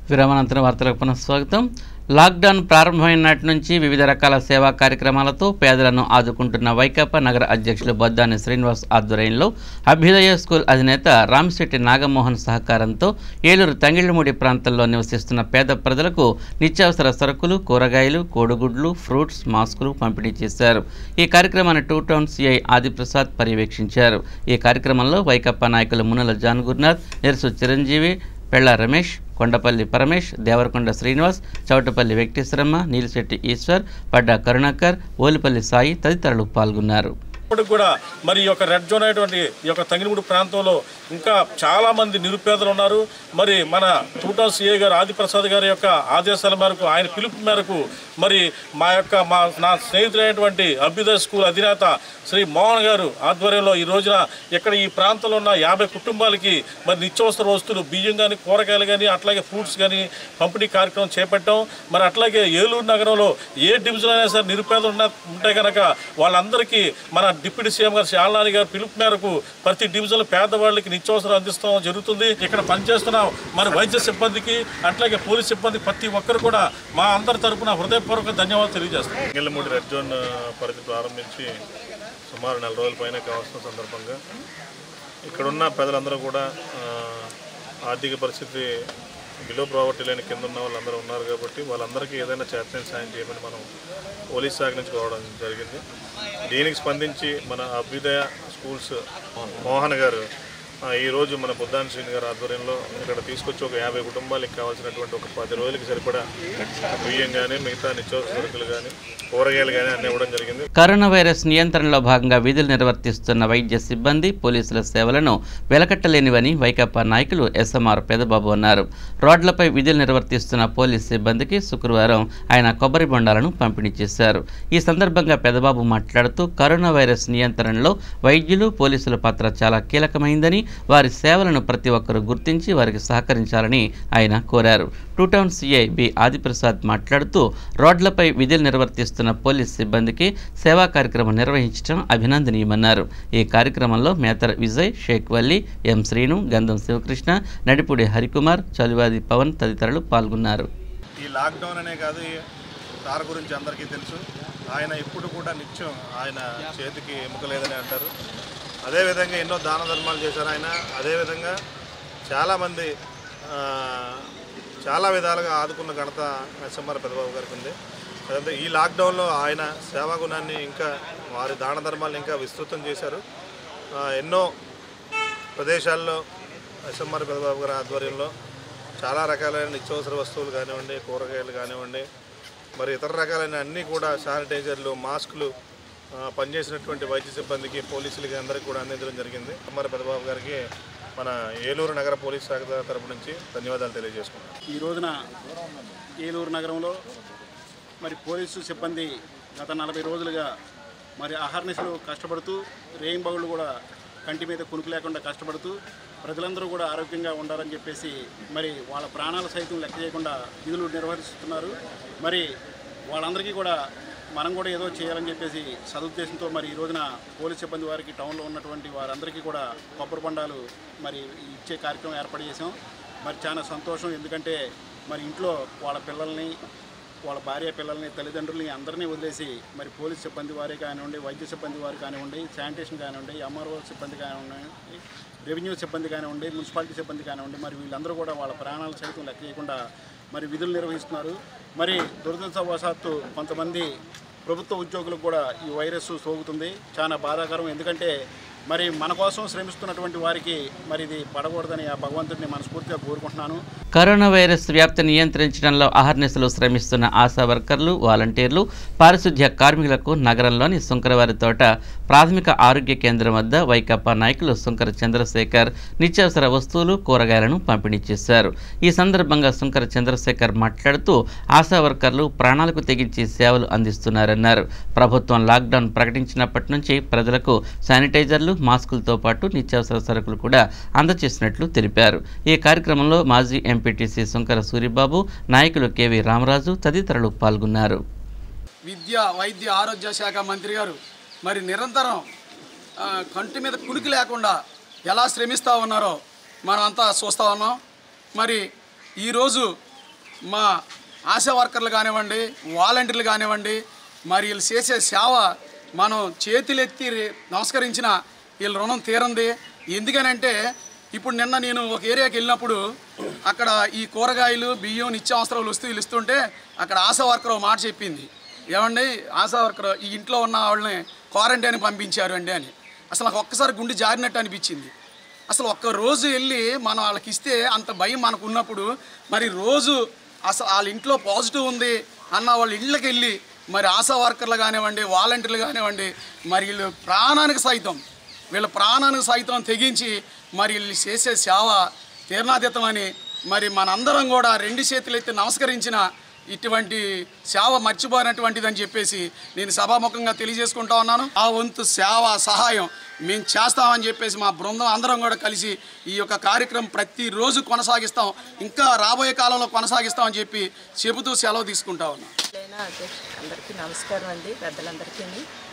విరమణాంతరం వార్తలకు పునఃస్వాగతం లాక్డౌన్ ప్రారంభమైన నాటి నుంచి వివిధ రకాల సేవా కార్యక్రమాలతో పేదలను ఆదుకుంటున్న వైకాపా నగర అధ్యక్షులు బొద్దాని శ్రీనివాస్ ఆధ్వర్యంలో అభ్యుదయ స్కూల్ అధినేత రామశెట్టి నాగమోహన్ సహకారంతో ఏలూరు తంగిళ్ళమూడి ప్రాంతంలో నివసిస్తున్న పేద ప్రజలకు నిత్యావసర సరుకులు కూరగాయలు కోడిగుడ్లు ఫ్రూట్స్ మాస్కులు పంపిణీ చేశారు ఈ కార్యక్రమాన్ని టూ టౌన్ సిఐ ఆదిప్రసాద్ పర్యవేక్షించారు ఈ కార్యక్రమంలో వైకాపా నాయకులు మునల జాన్ గురునాథ్ నెరసు చిరంజీవి పెళ్ళ రమేష్ కొండపల్లి పరమేష్ దేవరకొండ శ్రీనివాస్ చౌటపల్లి వెంకటేశ్వరమ్మ నీలిశెట్టి ఈశ్వర్ పడ్డ కరుణాకర్ ఓలిపల్లి సాయి తదితరులు పాల్గొన్నారు ఇప్పటికి కూడా మరి ఈ యొక్క రెడ్ జోన్ అనేటువంటి ఈ యొక్క తంగినగూడు ప్రాంతంలో ఇంకా చాలా మంది నిరుపేదలు ఉన్నారు మరి మన టూటా సిఏ గారు ఆదిప్రసాద్ గారి యొక్క ఆదేశాల మేరకు ఆయన పిలుపు మేరకు మరి మా యొక్క మా నా స్నేహితుడైనటువంటి అభ్యుదయ స్కూల్ అధినేత శ్రీ మోహన్ గారు ఆధ్వర్యంలో ఈ రోజున ఇక్కడ ఈ ప్రాంతంలో ఉన్న యాభై కుటుంబాలకి మరి నిత్యావసర వస్తువులు బియ్యం కానీ కూరగాయలు కానీ అట్లాగే ఫ్రూట్స్ కానీ పంపిణీ కార్యక్రమం చేపట్టాం మరి అట్లాగే ఏలూరు నగరంలో ఏ డివిజన్ అయినా సరే నిరుపేదలు ఉన్న ఉంటే కనుక వాళ్ళందరికీ మన డిప్యూటీ సీఎం గారు శాలనాని గారు పిలుపు మేరకు ప్రతి డివిజన్లో పేదవాళ్ళకి నిత్యావసరం అందిస్తాం జరుగుతుంది ఇక్కడ పనిచేస్తున్న మరి వైద్య సిబ్బందికి అట్లాగే పోలీస్ సిబ్బంది ప్రతి ఒక్కరు కూడా మా అందరి తరపున హృదయపూర్వక ధన్యవాదాలు తెలియజేస్తాం ఎంగిల్లమూడి రెడ్ జోన్ పరిధి ప్రారంభించి సుమారు నెల రోజుల పైన కావాల్సిన సందర్భంగా ఇక్కడున్న ప్రజలందరూ కూడా ఆ, ఆర్థిక పరిస్థితి బిలో ప్రావర్టీ లేని కింద ఉన్న వాళ్ళందరూ ఉన్నారు కాబట్టి వాళ్ళందరికీ ఏదైనా చేతనైన సాయం చేయమని మనం పోలీస్ శాఖ నుంచి కోవడం జరిగింది దీనికి స్పందించి మన అభ్యుదయ స్కూల్స్ మోహన్ గారు ఆ, ఈ రోజు మన బుద్ధాన్ శ్రీని గారి ఆధ్వర్యంలో ఇక్కడ తీసుకొచ్చి ఒక యాభై కుటుంబాలకు కావాల్సినటువంటి ఒక పది రోజులకి సరిపడా బియ్యం కానీ మిగతా నిత్యావసర సరుకులు కానీ కూరగాయలు కానీ అన్నీ ఇవ్వడం జరిగింది కరోనా వైరస్ నియంత్రణలో భాగంగా విధులు నిర్వర్తిస్తున్న వైద్య సిబ్బంది పోలీసుల సేవలను వెలకట్టలేనివని వైకాపా నాయకులు ఎస్ఎంఆర్ పెదబాబు అన్నారు రోడ్లపై విధులు నిర్వర్తిస్తున్న పోలీస్ సిబ్బందికి శుక్రవారం ఆయన కొబ్బరి బొండాలను పంపిణీ చేశారు ఈ సందర్భంగా పెదబాబు మాట్లాడుతూ కరోనా వైరస్ నియంత్రణలో వైద్యులు పోలీసుల పాత్ర చాలా కీలకమైందని వారి సేవలను ప్రతి ఒక్కరూ గుర్తించి వారికి సహకరించాలని ఆయన కోరారు two town CI B Adiprasad మాట్లాడుతూ రోడ్లపై విధులు నిర్వర్తిస్తున్న పోలీస్ సిబ్బందికి సేవా కార్యక్రమం నిర్వహించడం అభినందనీయమన్నారు ఈ కార్యక్రమంలో మేతర విజయ్ షేక్ వల్లి ఎం శ్రీను గంధం శివకృష్ణ నడిపూడి హరికుమార్ చలివాది పవన్ తదితరులు పాల్గొన్నారు ఈ లాక్డౌన్ అనే కాదు సార్ గురించి అందరికీ తెలుసు ఆయన ఇప్పుడు కూడా నిత్యం ఆయన చేతికి ఎముక లేదని అంటారు అదేవిధంగా ఎన్నో దాన ధర్మాలు చేశారు ఆయన అదేవిధంగా చాలామంది ఆ, చాలా విధాలుగా ఆదుకున్న ఘనత ఎస్ఎంఆర్ పెద్దబాబు గారికి ఉంది అదంతా ఈ లాక్డౌన్లో ఆయన సేవా గుణాన్ని ఇంకా వారి దాన ధర్మాలను ఇంకా విస్తృతం చేశారు ఆ, ఎన్నో ప్రదేశాల్లో ఎస్ఎంఆర్ పెద్దబాబు గారి ఆధ్వర్యంలో చాలా రకాలైన నిత్యావసర వస్తువులు కానివ్వండి కూరగాయలు కానివ్వండి మరి ఇతర రకాలైన అన్నీ కూడా శానిటైజర్లు మాస్కులు ఆ, పనిచేసినటువంటి వైద్య సిబ్బందికి పోలీసులకి అందరికీ కూడా అందించడం జరిగింది ఎస్ఎంఆర్ పెద్దబాబు గారికి మన ఏలూరు నగర పోలీస్ శాఖ తరపు నుంచి ధన్యవాదాలు తెలియజేసుకుంటాం ఈ రోజున ఏలూరు నగరంలో మరి పోలీసు సిబ్బంది గత నలభై రోజులుగా మరి అహర్నిశలు కష్టపడుతూ రేయింబగుళ్ళు కూడా కంటి మీద కునుకు లేకుండా కష్టపడుతూ ప్రజలందరూ కూడా ఆరోగ్యంగా ఉండాలని చెప్పేసి మరి వాళ్ళ ప్రాణాల సైతం లెక్క చేయకుండా విధులు నిర్వహిస్తున్నారు మరి వాళ్ళందరికీ కూడా మనం కూడా ఏదో చేయాలని చెప్పేసి సదుద్దేశంతో మరి ఈ రోజున పోలీస్ సిబ్బంది వారికి టౌన్లో ఉన్నటువంటి వారందరికీ కూడా కొబ్బరి బండాలు మరి ఇచ్చే కార్యక్రమం ఏర్పాటు చేసాం మరి చాలా సంతోషం ఎందుకంటే మరి ఇంట్లో వాళ్ళ పిల్లల్ని వాళ్ళ భార్య పిల్లల్ని తల్లిదండ్రుల్ని అందరినీ వదిలేసి మరి పోలీస్ సిబ్బంది వారే కానివ్వండి వైద్య సిబ్బంది వారు కానివ్వండి శానిటేషన్ కానివ్వండి ఎంఆర్ఓ సిబ్బంది కానివ్వండి రెవెన్యూ సిబ్బంది కానివ్వండి మున్సిపాలిటీ సిబ్బంది కానివ్వండి మరి వీళ్ళందరూ కూడా వాళ్ళ ప్రాణాలు సైతం లెక్క చేయకుండా మరి విధులు నిర్వహిస్తున్నారు మరి దురదృష్టవశాత్తు కొంతమంది ప్రభుత్వ ఉద్యోగులకు కూడా ఈ వైరస్ సోకుతుంది చాలా బాధాకరం ఎందుకంటే మరి మన కోసం శ్రమిస్తున్నటువంటి వారికి మరి ఇది పడకూడదని ఆ భగవంతుడిని మనస్ఫూర్తిగా కోరుకుంటున్నాను కరోనా వైరస్ వ్యాప్తి నియంత్రించడంలో అహర్నిశలు శ్రమిస్తున్న ఆశా వర్కర్లు వాలంటీర్లు పారిశుధ్య కార్మికులకు నగరంలోని సుంకరవారి తోట ప్రాథమిక ఆరోగ్య కేంద్రం వద్ద వైకాపా నాయకులు సుంకర చంద్రశేఖర్ నిత్యావసర వస్తువులు కూరగాయలను పంపిణీ చేశారు ఈ సందర్భంగా సుంకర చంద్రశేఖర్ మాట్లాడుతూ ఆశా వర్కర్లు ప్రాణాలకు తెగించి సేవలు అందిస్తున్నారన్నారు ప్రభుత్వం లాక్డౌన్ ప్రకటించినప్పటి నుంచి ప్రజలకు శానిటైజర్లు మాస్కులతో పాటు నిత్యావసర సరుకులు కూడా అందజేసినట్లు తెలిపారు ఈ కార్యక్రమంలో మాజీ ఎంపీటీసీ సుంకర సూరిబాబు నాయకులు కెవి రామరాజు తదితరులు పాల్గొన్నారు విద్య వైద్య ఆరోగ్య శాఖ మంత్రి గారు మరి నిరంతరం ఆ, కంటి మీద కునికి లేకుండా ఎలా శ్రమిస్తూ ఉన్నారో మనం అంతా చూస్తూ ఉన్నాం మరి ఈరోజు మా ఆశా వర్కర్లు కానివ్వండి వాలంటీర్లు కానివ్వండి మరి వీళ్ళు చేసే సేవ మనం చేతులెత్తి నమస్కరించిన వీళ్ళ రుణం తీరంది ఎందుకనంటే ఇప్పుడు నిన్న నేను ఒక ఏరియాకి వెళ్ళినప్పుడు అక్కడ ఈ కూరగాయలు బియ్యం నిత్యావసరాలు వస్తువులు ఇస్తుంటే అక్కడ ఆశా వర్కర్ ఒక మాట చెప్పింది ఏమండి ఆశా వర్కర్ ఈ ఇంట్లో ఉన్న వాళ్ళని క్వారంటైన్ పంపించారు అండి అని అసలు నాకు ఒక్కసారి గుండె జారినట్టు అనిపించింది అసలు ఒక్క రోజు వెళ్ళి మనం వాళ్ళకి ఇస్తే అంత భయం మనకు ఉన్నప్పుడు మరి రోజు అసలు వాళ్ళ ఇంట్లో పాజిటివ్ ఉంది అన్న వాళ్ళ ఇళ్ళకి వెళ్ళి మరి ఆశా వర్కర్లు కానివ్వండి వాలంటీర్లు కానివ్వండి మరి వీళ్ళు ప్రాణానికి సైతం వీళ్ళ ప్రాణానికి సైతం తెగించి మరి వీళ్ళు చేసే సేవ తీర్ణాతీతమని మరి మనందరం కూడా రెండు చేతులు ఎత్తి నమస్కరించిన ఇటువంటి సేవ మర్చిపోయినటువంటిదని చెప్పేసి నేను సభాముఖంగా తెలియజేసుకుంటా ఉన్నాను ఆ వంతు సేవ సహాయం మేము చేస్తామని చెప్పేసి మా బృందం అందరం కూడా కలిసి ఈ యొక్క కార్యక్రమం ప్రతిరోజు కొనసాగిస్తాం ఇంకా రాబోయే కాలంలో కొనసాగిస్తామని చెప్పి చెబుతూ సెలవు తీసుకుంటా ఉన్నాం లైనా అధ్యక్ష అందరికీ నమస్కారం అండి పెద్దలందరికీ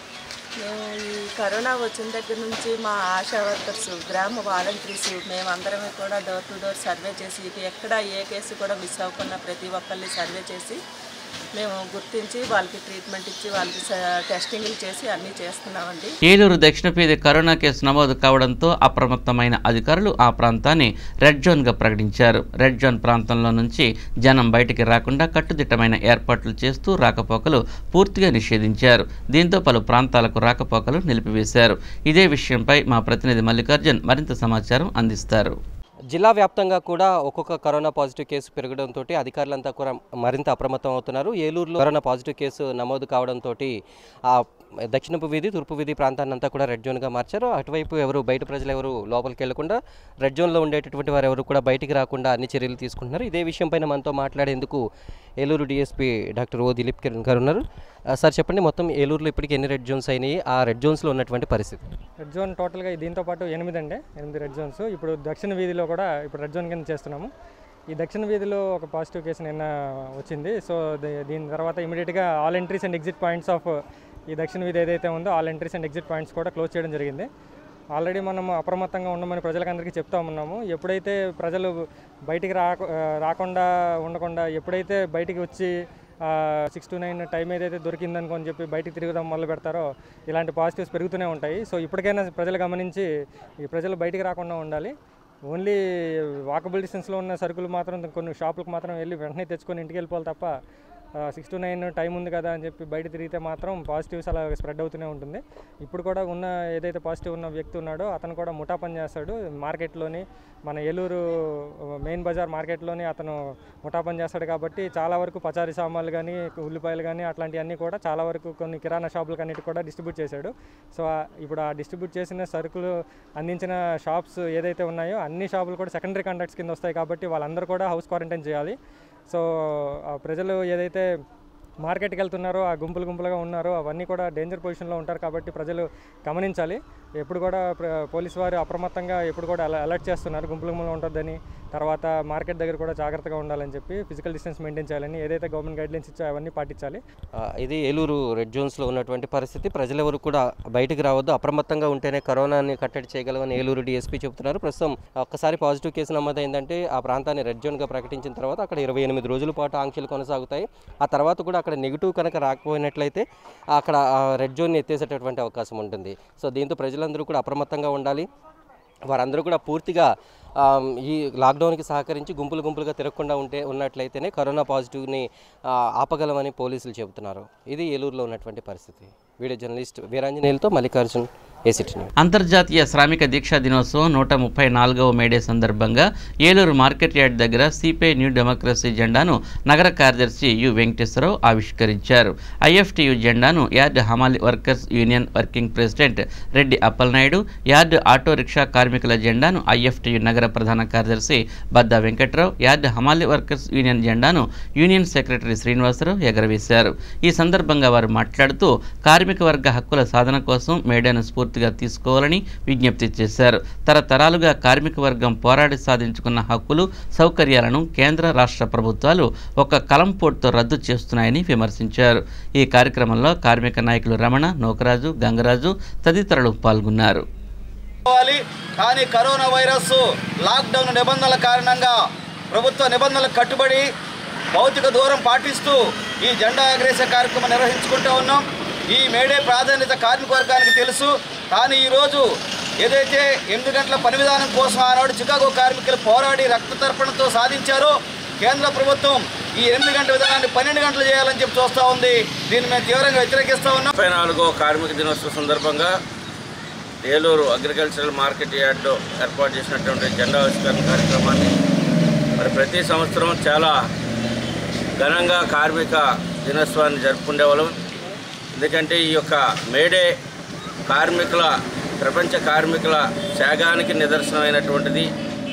మేము ఈ కరోనా వచ్చిన దగ్గర నుంచి మా ఆశా వర్కర్స్ గ్రామ వాలంటీర్స్ మేమందరం కూడా డోర్ టు డోర్ సర్వే చేసి ఇక ఎక్కడ ఏ కేసు కూడా మిస్ అవ్వకుండా ప్రతి ఒక్కరిని సర్వే చేసి మేము గుర్తించి వాళ్ళకి ట్రీట్మెంట్ ఇచ్చి వాళ్ళకి స- టెస్టింగ్లు చేసి అన్నీ చేస్తున్నామండి ఏలూరు దక్షిణపేది కరోనా కేసు నమోదు కావడంతో అప్రమత్తమైన అధికారులు ఆ ప్రాంతాన్ని రెడ్ జోన్గా ప్రకటించారు రెడ్ జోన్ ప్రాంతంలో నుంచి జనం బయటికి రాకుండా కట్టుదిట్టమైన ఏర్పాట్లు చేస్తూ రాకపోకలు పూర్తిగా నిషేధించారు దీంతో పలు ప్రాంతాలకు రాకపోకలు నిలిపివేశారు ఇదే విషయంపై మా ప్రతినిధి మల్లికార్జున్ మరింత సమాచారం అందిస్తారు జిల్లా వ్యాప్తంగా కూడా ఒక్కొక్క కరోనా పాజిటివ్ కేసు పెరగడంతో అధికారులంతా కూడా మరింత అప్రమత్తం అవుతున్నారు ఏలూరులో కరోనా పాజిటివ్ కేసు నమోదు కావడంతో ఆ దక్షిణపు వీధి తూర్పు వీధి ప్రాంతాన్ని అంతా కూడా రెడ్ జోన్గా మార్చారు అటువైపు ఎవరు బయట ప్రజలు ఎవరు లోపలికి వెళ్లకుండా రెడ్ జోన్లో ఉండేటటువంటి వారు ఎవరు కూడా బయటికి రాకుండా అన్ని చర్యలు తీసుకుంటున్నారు ఇదే విషయం పైన మనతో మాట్లాడేందుకు Eluru DSP doctor O Dilip Kiran garu ఉన్నారు ఆ, సార్ చెప్పండి మొత్తం ఏలూరులో ఇప్పటికి ఎన్ని రెడ్ జోన్స్ అయినాయి ఆ రెడ్ జోన్స్లో ఉన్నటువంటి పరిస్థితి రెడ్ జోన్ టోటల్గా దీంతో పాటు ఎనిమిది అండి ఎనిమిది రెడ్ జోన్స్ ఇప్పుడు దక్షిణ వీధిలో కూడా ఇప్పుడు రెడ్ జోన్ కింద చేస్తున్నాము ఈ దక్షిణ వీధిలో ఒక పాజిటివ్ కేసు నిన్న వచ్చింది సో దీ- దీని తర్వాత ఇమీడియట్గా all entries and exit points of ఈ దక్షిణ వీధి ఏదైతే ఉందో all entries and exit points కూడా క్లోజ్ చేయడం జరిగింది ఆల్రెడీ మనం అప్రమత్తంగా ఉండమని ప్రజలందరికీ చెప్తా ఉన్నాము ఎప్పుడైతే ప్రజలు బయటికి రా రాకుండా ఉండకుండా ఎప్పుడైతే బయటికి వచ్చి సిక్స్ టు నైన్ టైం ఏదైతే దొరికిందనుకొని చెప్పి బయటికి తిరుగుదాం మొదలు పెడతారో ఇలాంటి పాజిటివ్స్ పెరుగుతూనే ఉంటాయి సో ఇప్పటికైనా ప్రజలు గమనించి ఈ ప్రజలు బయటికి రాకుండా ఉండాలి ఓన్లీ వాకబుల్ డిస్టెన్స్లో ఉన్న సరుకులు మాత్రం కొన్ని షాపులకు మాత్రం వెళ్ళి వెంటనే తెచ్చుకొని ఇంటికి వెళ్ళిపోవాలి తప్ప సిక్స్ టు నైన్ టైం ఉంది కదా అని చెప్పి బయట తిరిగితే మాత్రం పాజిటివ్స్ అలా స్ప్రెడ్ అవుతూనే ఉంటుంది ఇప్పుడు కూడా ఉన్న ఏదైతే పాజిటివ్ ఉన్న వ్యక్తి ఉన్నాడో అతను కూడా ముఠా పని చేస్తాడు మార్కెట్లోని మన ఏలూరు మెయిన్ బజార్ మార్కెట్లోని అతను ముఠా పని చేస్తాడు కాబట్టి చాలా వరకు పచారీ సామాన్లు కానీ ఉల్లిపాయలు కానీ అట్లాంటివన్నీ కూడా చాలా వరకు కొన్ని కిరాణా షాపులకు అన్నిటి కూడా డిస్ట్రిబ్యూట్ చేశాడు సో ఆ- ఇప్పుడు ఆ డిస్ట్రిబ్యూట్ చేసిన సరుకులు అందించిన షాప్స్ ఏదైతే ఉన్నాయో అన్ని షాపులు కూడా సెకండరీ కాంటాక్ట్స్ కింద వస్తాయి కాబట్టి వాళ్ళందరూ కూడా హౌస్ క్వారంటైన్ చేయాలి సో ఆ ప్రజలు ఏదైతే మార్కెట్కి వెళ్తున్నారో ఆ గుంపులు గుంపులుగా ఉన్నారో అవన్నీ కూడా డేంజర్ పొజిషన్లో ఉంటారు కాబట్టి ప్రజలు గమనించాలి ఎప్పుడు కూడా ప్ర- పోలీసు వారు అప్రమత్తంగా ఎప్పుడు కూడా అల- అలర్ట్ చేస్తున్నారు గుంపులు గుంపులు ఉంటుందని తర్వాత మార్కెట్ దగ్గర కూడా జాగ్రత్తగా ఉండాలని చెప్పి ఫిజికల్ డిస్టెన్స్ మెయింటైన్ చేయాలని ఏదైతే గవర్నమెంట్ గైడ్లైన్స్ ఇచ్చో అవన్నీ పాటించాలి ఆ, ఇది ఏలూరు రెడ్ జోన్స్లో ఉన్నటువంటి పరిస్థితి ప్రజలెవరు కూడా బయటికి రావద్దు అప్రమత్తంగా ఉంటేనే కరోనాని కట్టడి చేయగలమని ఏలూరు డిఎస్పీ చెబుతున్నారు ప్రస్తుతం ఒక్కసారి పాజిటివ్ కేసు నమోదైందంటే ఆ ప్రాంతాన్ని రెడ్ జోన్గా ప్రకటించిన తర్వాత అక్కడ ఇరవై ఎనిమిది రోజుల పాటు ఆంక్షలు కొనసాగుతాయి ఆ తర్వాత కూడా అక్కడ నెగిటివ్ కనుక రాకపోయినట్లయితే అక్కడ ఆ రెడ్ జోన్ని ఎత్తేసేటటువంటి అవకాశం ఉంటుంది సో దీంతో ప్రజలందరూ కూడా అప్రమత్తంగా ఉండాలి వారందరూ కూడా పూర్తిగా ఆ, ఈ లాక్డౌన్కి సహకరించి గుంపులు గుంపులుగా తిరగకుండా ఉంటే ఉన్నట్లయితేనే కరోనా పాజిటివ్ని ఆ, ఆపగలమని పోలీసులు చెబుతున్నారు ఇది ఏలూరులో ఉన్నటువంటి పరిస్థితి వీడియో జర్నలిస్ట్ వీరాంజనేయులతో మల్లికార్జున్ ఏసిటీ న్యూస్ అంతర్జాతీయ శ్రామిక దీక్షా దినోత్సవం నూట ముప్పై నాలుగవ మేడే సందర్భంగా ఏలూరు మార్కెట్ యార్డ్ దగ్గర సిపిఐ న్యూ డెమోక్రసీ జెండాను నగర కార్యదర్శి యు వెంకటేశ్వరరావు ఆవిష్కరించారు ఐఎఫ్టియు జెండాను yard hamali workers union working president Reddy Appalanaidu yard auto rickshaw కార్మికుల జెండాను ఐఎఫ్టియు నగర ప్రధాన కార్యదర్శి Badda Venkatrao yard hamali workers union జెండాను యూనియన్ సెక్రటరీ శ్రీనివాసరావు ఎగరవేశారు ఈ సందర్భంగా వారు మాట్లాడుతూ కార్మిక వర్గ హక్కుల సాధన కోసం మేడేను స్ఫూర్తిగా తీసుకోవాలని విజ్ఞప్తి చేశారు తరతరాలుగా కార్మిక వర్గం పోరాడి సాధించుకున్న హక్కులు సౌకర్యాలను కేంద్ర రాష్ట్ర ప్రభుత్వాలు ఒక కలంపోటుతో రద్దు చేస్తున్నాయని విమర్శించారు ఈ కార్యక్రమంలో కార్మిక నాయకులు రమణ నోకరాజు గంగరాజు తదితరులు పాల్గొన్నారు చేసుకోవాలి కానీ కరోనా వైరస్ లాక్డౌన్ నిబంధనల కారణంగా ప్రభుత్వ నిబంధనలకు కట్టుబడి భౌతిక దూరం పాటిస్తూ ఈ జెండా ఎగరేసే కార్యక్రమం నిర్వహించుకుంటూ ఉన్నాం ఈ మేడే ప్రాధాన్యత కార్మిక వర్గానికి తెలుసు కానీ ఈరోజు ఏదైతే ఎనిమిది గంటల పని విధానం కోసం ఆనాడు చికాగో కార్మికులు పోరాడి రక్త తర్పణతో సాధించారో కేంద్ర ప్రభుత్వం ఈ ఎనిమిది గంటల విధానాన్ని పన్నెండు గంటలు చేయాలని చెప్పి చూస్తూ ఉంది దీన్ని మేము తీవ్రంగా వ్యతిరేకిస్తూ ఉన్నాం ముప్పై నాలుగో కార్మిక దినోత్సవ సందర్భంగా ఏలూరు అగ్రికల్చరల్ మార్కెట్ యార్డ్లో ఏర్పాటు చేసినటువంటి జెండా ఆవిష్కరణ కార్యక్రమాన్ని మరి ప్రతి సంవత్సరం చాలా ఘనంగా కార్మిక దినోత్సవాన్ని జరుపుకునేవాళ్ళం ఎందుకంటే ఈ యొక్క మేడే కార్మికుల ప్రపంచ కార్మికుల త్యాగానికి నిదర్శనమైనటువంటిది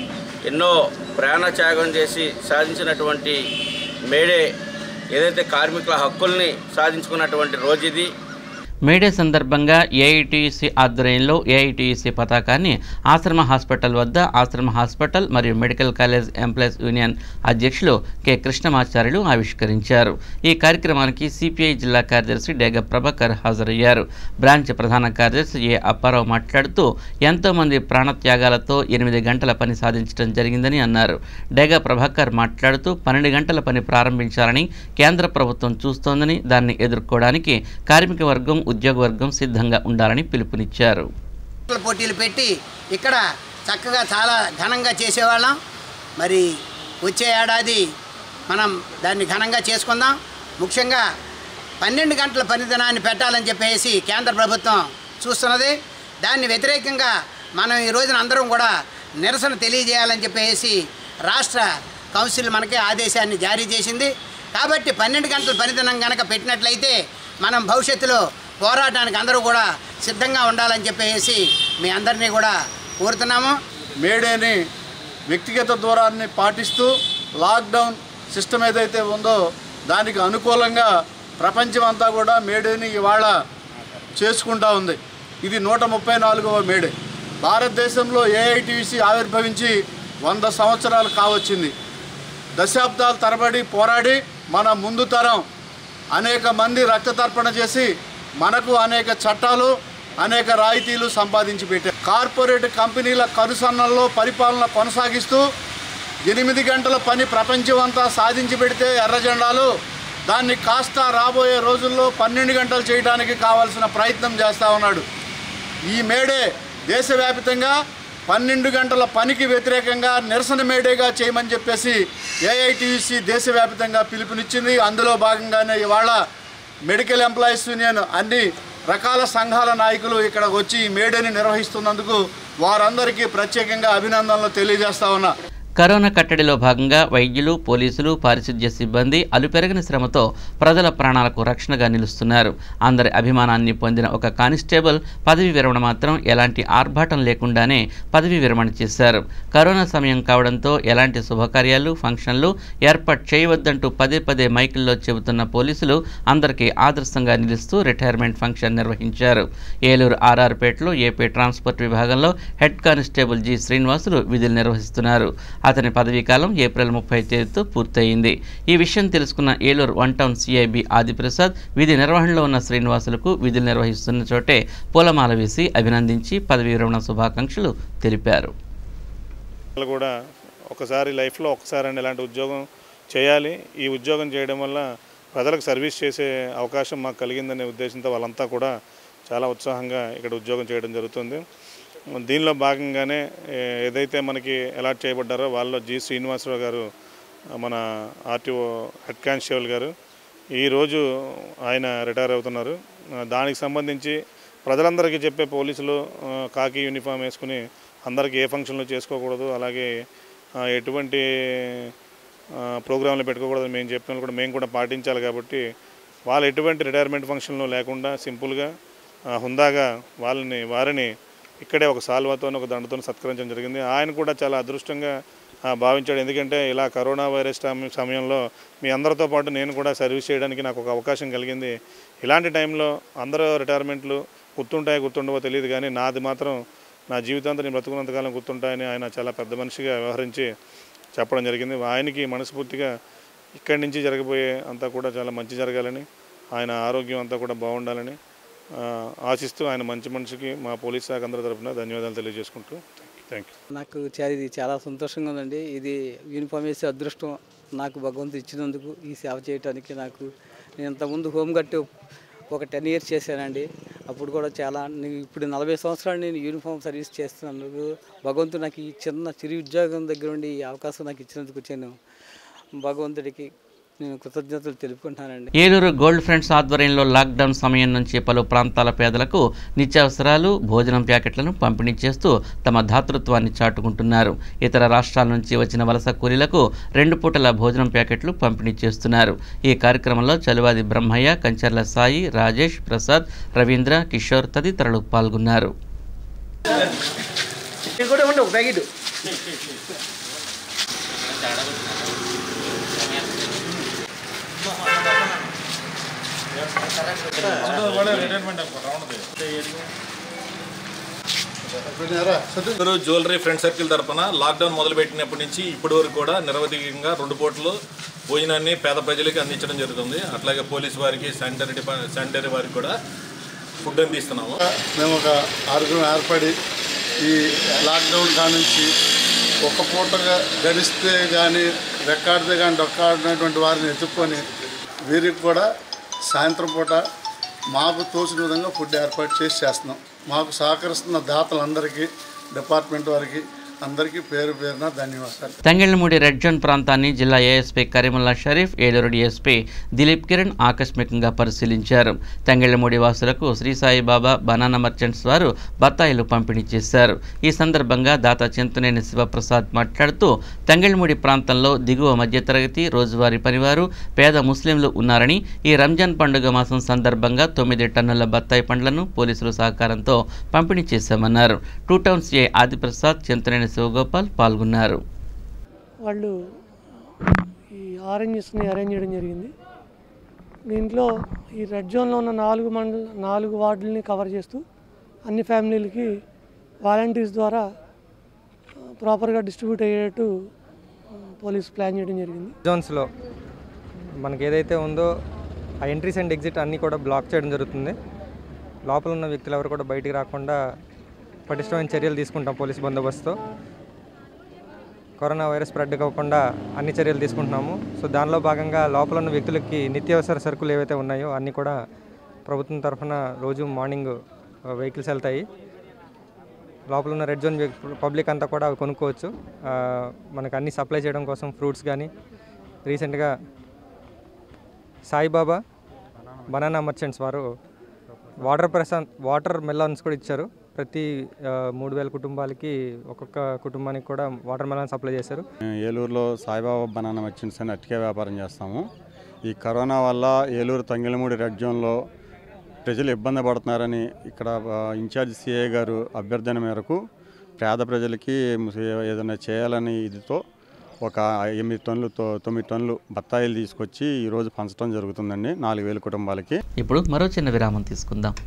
ఎన్నో ప్రాణత్యాగం చేసి సాధించినటువంటి మేడే ఏదైతే కార్మికుల హక్కుల్ని సాధించుకున్నటువంటి రోజు ఇది మేడే సందర్భంగా ఏఐటీయూసీ ఆధ్వర్యంలో ఏఐటీయూసీ పతాకాన్ని ఆశ్రమ హాస్పిటల్ వద్ద ఆశ్రమ హాస్పిటల్ మరియు మెడికల్ కాలేజ్ ఎంప్లాయీస్ యూనియన్ అధ్యక్షులు కె కృష్ణమాచార్యులు ఆవిష్కరించారు ఈ కార్యక్రమానికి సిపిఐ జిల్లా కార్యదర్శి డేగ ప్రభాకర్ హాజరయ్యారు బ్రాంచ్ ప్రధాన కార్యదర్శి ఏ అప్పారావు మాట్లాడుతూ ఎంతోమంది ప్రాణత్యాగాలతో ఎనిమిది గంటల పని సాధించడం జరిగిందని అన్నారు డేగ ప్రభాకర్ మాట్లాడుతూ పన్నెండు గంటల పని ప్రారంభించాలని కేంద్ర ప్రభుత్వం చూస్తోందని దాన్ని ఎదుర్కోవడానికి కార్మిక వర్గం ఉద్యోగ వర్గం సిద్ధంగా ఉండాలని పిలుపునిచ్చారు పోటీలు పెట్టి ఇక్కడ చక్కగా చాలా ఘనంగా చేసేవాళ్ళం మరి వచ్చే ఏడాది మనం దాన్ని ఘనంగా చేసుకుందాం ముఖ్యంగా పన్నెండు గంటల పనిదినాన్ని పెట్టాలని చెప్పేసి కేంద్ర ప్రభుత్వం చూస్తున్నది దాన్ని వ్యతిరేకంగా మనం ఈ రోజున అందరం కూడా నిరసన తెలియజేయాలని చెప్పేసి రాష్ట్ర కౌన్సిల్ మనకి ఆదేశాన్ని జారీ చేసింది కాబట్టి పన్నెండు గంటల పనిదినం కనుక పెట్టినట్లయితే మనం భవిష్యత్తులో పోరాటానికి అందరూ కూడా సిద్ధంగా ఉండాలని చెప్పేసి మీ అందరినీ కూడా కోరుతున్నాము మేడేని వ్యక్తిగత దూరాన్ని పాటిస్తూ లాక్డౌన్ సిస్టమ్ ఏదైతే ఉందో దానికి అనుకూలంగా ప్రపంచం అంతా కూడా మేడేని ఇవాళ చేసుకుంటా ఉంది ఇది నూట ముప్పై నాలుగవ మేడే భారతదేశంలో ఏఐటీసీ ఆవిర్భవించి వంద సంవత్సరాలు కావచ్చింది దశాబ్దాల తరబడి పోరాడి మన ముందు తరం అనేక మంది రక్తతర్పణ చేసి మనకు అనేక చట్టాలు అనేక రాయితీలు సంపాదించి పెట్టారు కార్పొరేట్ కంపెనీల కనుసన్నల్లో పరిపాలన కొనసాగిస్తూ ఎనిమిది గంటల పని ప్రపంచం అంతా సాధించి పెడితే ఎర్ర జెండాలు దాన్ని కాస్త రాబోయే రోజుల్లో పన్నెండు గంటలు చేయడానికి కావాల్సిన ప్రయత్నం చేస్తూ ఉన్నాడు ఈ మేడే దేశవ్యాప్తంగా పన్నెండు గంటల పనికి వ్యతిరేకంగా నిరసన మేడేగా చేయమని చెప్పేసి ఏఐటీసీ దేశవ్యాప్తంగా పిలుపునిచ్చింది అందులో భాగంగానే ఇవాళ మెడికల్ ఎంప్లాయీస్ యూనియన్ అన్ని రకాల సంఘాల నాయకులు ఇక్కడ వచ్చి ఈ మేడేని నిర్వహిస్తున్నందుకు వారందరికీ ప్రత్యేకంగా అభినందనలు తెలియజేస్తా ఉన్నా కరోనా కట్టడిలో భాగంగా వైద్యులు పోలీసులు పారిశుధ్య సిబ్బంది అలుపెరగని శ్రమతో ప్రజల ప్రాణాలకు రక్షణగా నిలుస్తున్నారు అందరి అభిమానాన్ని పొందిన ఒక కానిస్టేబుల్ పదవి విరమణ మాత్రం ఎలాంటి ఆర్భాటం లేకుండానే పదవి విరమణ చేశారు కరోనా సమయం కావడంతో ఎలాంటి శుభకార్యాలు ఫంక్షన్లు ఏర్పాటు చేయవద్దంటూ పదే పదే మైకుల్లో చెబుతున్న పోలీసులు అందరికీ ఆదర్శంగా నిలుస్తూ రిటైర్మెంట్ ఫంక్షన్ నిర్వహించారు ఏలూరు ఆర్ఆర్పేటలో ఏపీ ట్రాన్స్పోర్ట్ విభాగంలో హెడ్ కానిస్టేబుల్ జి శ్రీనివాసులు విధులు నిర్వహిస్తున్నారు అతని పదవీ కాలం ఏప్రిల్ ముప్పై తేదీతో పూర్తయింది ఈ విషయం తెలుసుకున్న Eluru one town CI B Adiprasad విధి నిర్వహణలో ఉన్న శ్రీనివాసులకు విధులు నిర్వహిస్తున్న చోటే పూలమాల వేసి అభినందించి పదవీ విరమణ శుభాకాంక్షలు తెలిపారు వాళ్ళు కూడా ఒకసారి లైఫ్లో ఒకసారి ఇలాంటి ఉద్యోగం చేయాలి ఈ ఉద్యోగం చేయడం వల్ల ప్రజలకు సర్వీస్ చేసే అవకాశం మాకు కలిగిందనే ఉద్దేశంతో వాళ్ళంతా కూడా చాలా ఉత్సాహంగా ఇక్కడ ఉద్యోగం చేయడం జరుగుతుంది దీనిలో భాగంగానే ఏ- ఏదైతే మనకి అలాట్ చేయబడ్డారో వాళ్ళలో జి శ్రీనివాసరావు గారు మన ఆర్టీఓ హెడ్ కానిస్టేబుల్ గారు ఈరోజు ఆయన రిటైర్ అవుతున్నారు ఆ, దానికి సంబంధించి ప్రజలందరికీ చెప్పే పోలీసులు ఆ, కాకి యూనిఫామ్ వేసుకుని అందరికీ ఏ ఫంక్షన్లు చేసుకోకూడదు అలాగే ఆ, ఎటువంటి ఆ, ప్రోగ్రాంలు పెట్టుకోకూడదు మేము చెప్పిన కూడా మేము కూడా పాటించాలి కాబట్టి వాళ్ళు ఎటువంటి రిటైర్మెంట్ ఫంక్షన్లు లేకుండా సింపుల్గా ఆ, హుందాగా వాళ్ళని వారిని ఇక్కడే ఒక సాల్వాతో ఒక దండతో సత్కరించడం జరిగింది ఆయన కూడా చాలా అదృష్టంగా ఆ, భావించాడు ఎందుకంటే ఇలా కరోనా వైరస్ టైం- సమయంలో మీ అందరితో పాటు నేను కూడా సర్వీస్ చేయడానికి నాకు ఒక అవకాశం కలిగింది ఇలాంటి టైంలో అందరూ రిటైర్మెంట్లు గుర్తుంటాయో గుర్తుండవో తెలియదు కానీ నాది మాత్రం నా జీవితాంతం నేను బ్రతుకున్నంతకాలం గుర్తుంటాయని ఆయన చాలా పెద్ద మనిషిగా వ్యవహరించి చెప్పడం జరిగింది ఆయనకి మనస్ఫూర్తిగా ఇక్కడి నుంచి జరగబోయే అంతా కూడా చాలా మంచి జరగాలని ఆయన ఆరోగ్యం అంతా కూడా బాగుండాలని ఆ, ఆశిస్తూ ఆయన మంచి మనిషికి మా పోలీస్ శాఖ అందరి తరఫున ధన్యవాదాలు తెలియజేసుకుంటూ థ్యాంక్ యూ నాకు చా- ఇది చాలా సంతోషంగా ఉందండి ఇది యూనిఫామ్ వేసే అదృష్టం నాకు భగవంతుడు ఇచ్చినందుకు ఈ సేవ చేయడానికి నాకు నేను ఇంతకుముందు హోమ్ గట్టి ఒక టెన్ ఇయర్స్ చేశానండి అప్పుడు కూడా చాలా నేను ఇప్పుడు నలభై సంవత్సరాలు నేను యూనిఫామ్ సర్వీస్ చేస్తున్నందుకు భగవంతుడు నాకు ఈ చిన్న చిరు ఉద్యోగం దగ్గర ఉండి ఈ అవకాశం నాకు ఇచ్చినందుకు నేను భగవంతుడికి నేను కృతజ్ఞతలు తెలుపుకుంటున్నానండి ఏలూరు గోల్డ్ ఫ్రెండ్స్ ఆధ్వర్యంలో లాక్డౌన్ సమయం నుంచి పలు ప్రాంతాల పేదలకు నిత్యావసరాలు భోజనం ప్యాకెట్లను పంపిణీ చేస్తూ తమ దాతృత్వాన్ని చాటుకుంటున్నారు ఇతర రాష్ట్రాల నుంచి వచ్చిన వలస కూలీలకు రెండు పూటల భోజనం ప్యాకెట్లు పంపిణీ చేస్తున్నారు ఈ కార్యక్రమంలో చలువాది బ్రహ్మయ్య కంచర్ల సాయి రాజేష్ ప్రసాద్ రవీంద్ర కిషోర్ తదితరులు పాల్గొన్నారు కూడా ఉండు ఒక ప్యాకెట్ అందరూ జ్యువెలరీ ఫ్రెండ్ సర్కిల్ తరపున లాక్డౌన్ మొదలుపెట్టినప్పటి నుంచి ఇప్పటి వరకు కూడా నిరవధికంగా రెండు పూటలు భోజనాన్ని పేద ప్రజలకి అందించడం జరుగుతుంది అట్లాగే పోలీస్ వారికి శానిటరీ డిపార్ట్ శానిటరీ వారికి కూడా ఫుడ్ అందిస్తున్నాము మేము ఒక ఆరుగురు ఏర్పడి ఈ లాక్డౌన్ కానుంచి ఒక పూటగా గడిస్తే కానీ రెక్కాడితే కానీ డొక్కాడినటువంటి వారిని ఎత్తుక్కొని వీరికి కూడా సాయంత్రం పూట మాకు తోచిన విధంగా ఫుడ్ ఏర్పాటు చేసి చేస్తున్నాం మాకు సహకరిస్తున్న దాతలందరికీ డిపార్ట్మెంట్ వారికి అందరికీ పేరు పేరున ధన్యవాదాలు తంగెళ్లమూడి రెడ్ జోన్ ప్రాంతాన్ని జిల్లా ఏఎస్పీ కరీముల్లా షరీఫ్ ఏలూరు డీఎస్పీ దిలీప్ కిరణ్ ఆకస్మికంగా పరిశీలించారు తంగెళ్లమూడి వాసులకు శ్రీ సాయిబాబా బనానా మర్చెంట్స్ వారు బత్తాయిలు పంపిణీ చేశారు ఈ సందర్భంగా దాత చింతనేని శివప్రసాద్ మాట్లాడుతూ తంగెళ్లమూడి ప్రాంతంలో దిగువ మధ్యతరగతి రోజువారీ పనివారు పేద ముస్లింలు ఉన్నారని ఈ రంజాన్ పండుగ మాసం సందర్భంగా తొమ్మిది టన్నుల బత్తాయి పండ్లను పోలీసుల సహకారంతో పంపిణీ చేశామన్నారు two towns A Adiprasad Chintaneni Sivagopal పాల్గొన్నారు వాళ్ళు ఈ ఆరెంజెస్ని అరేంజ్ చేయడం జరిగింది దీంట్లో ఈ రెడ్ జోన్లో ఉన్న నాలుగు మండల నాలుగు వార్డుల్ని కవర్ చేస్తూ అన్ని ఫ్యామిలీలకి వాలంటీర్స్ ద్వారా ప్రాపర్గా డిస్ట్రిబ్యూట్ అయ్యేటట్టు పోలీస్ ప్లాన్ చేయడం జరిగింది జోన్స్లో మనకి ఏదైతే ఉందో ఆ ఎంట్రీస్ అండ్ ఎగ్జిట్ అన్నీ కూడా బ్లాక్ చేయడం జరుగుతుంది లోపల ఉన్న వ్యక్తులు ఎవరు కూడా బయటికి రాకుండా పటిష్టమైన చర్యలు తీసుకుంటాం పోలీస్ బందోబస్తుతో కరోనా వైరస్ స్ప్రెడ్ కాకుండా అన్ని చర్యలు తీసుకుంటున్నాము సో దానిలో భాగంగా లోపల ఉన్న వ్యక్తులకి నిత్యావసర సరుకులు ఏవైతే ఉన్నాయో అన్నీ కూడా ప్రభుత్వం తరఫున రోజు మార్నింగ్ వెహికల్స్ వెళ్తాయి లోపల ఉన్న రెడ్ జోన్ పబ్లిక్ అంతా కూడా అవి కొనుక్కోవచ్చు ఆ, మనకు అన్ని సప్లై చేయడం కోసం ఫ్రూట్స్ కానీ రీసెంట్గా సాయిబాబా బనానా మర్చెంట్స్ వారు వాటర్ ప్రశాంత్ వాటర్ మెలాన్స్ కూడా ఇచ్చారు ప్రతి ఆ, మూడు వేల కుటుంబాలకి ఒక్కొక్క కుటుంబానికి కూడా వాటర్ మెలాన్ సప్లై చేశారు ఏలూరులో సాయిబాబా బనానా మర్చెంట్స్ అని అట్టికే వ్యాపారం చేస్తాము ఈ కరోనా వల్ల ఏలూరు తంగిలమూడి రెడ్ జోన్లో ప్రజలు ఇబ్బంది పడుతున్నారని ఇక్కడ ఆ, ఇన్ఛార్జ్ సిఐ గారు అభ్యర్థన మేరకు పేద ప్రజలకి ముసి- ఏదైనా చేయాలని ఇదితో ఒక ఎనిమిది టన్నులు తొ- తొమ్మిది టన్నులు బత్తాయిలు తీసుకొచ్చి ఈరోజు పంచడం జరుగుతుందండి నాలుగు వేల కుటుంబాలకి ఇప్పుడు మరో చిన్న విరామం తీసుకుందాం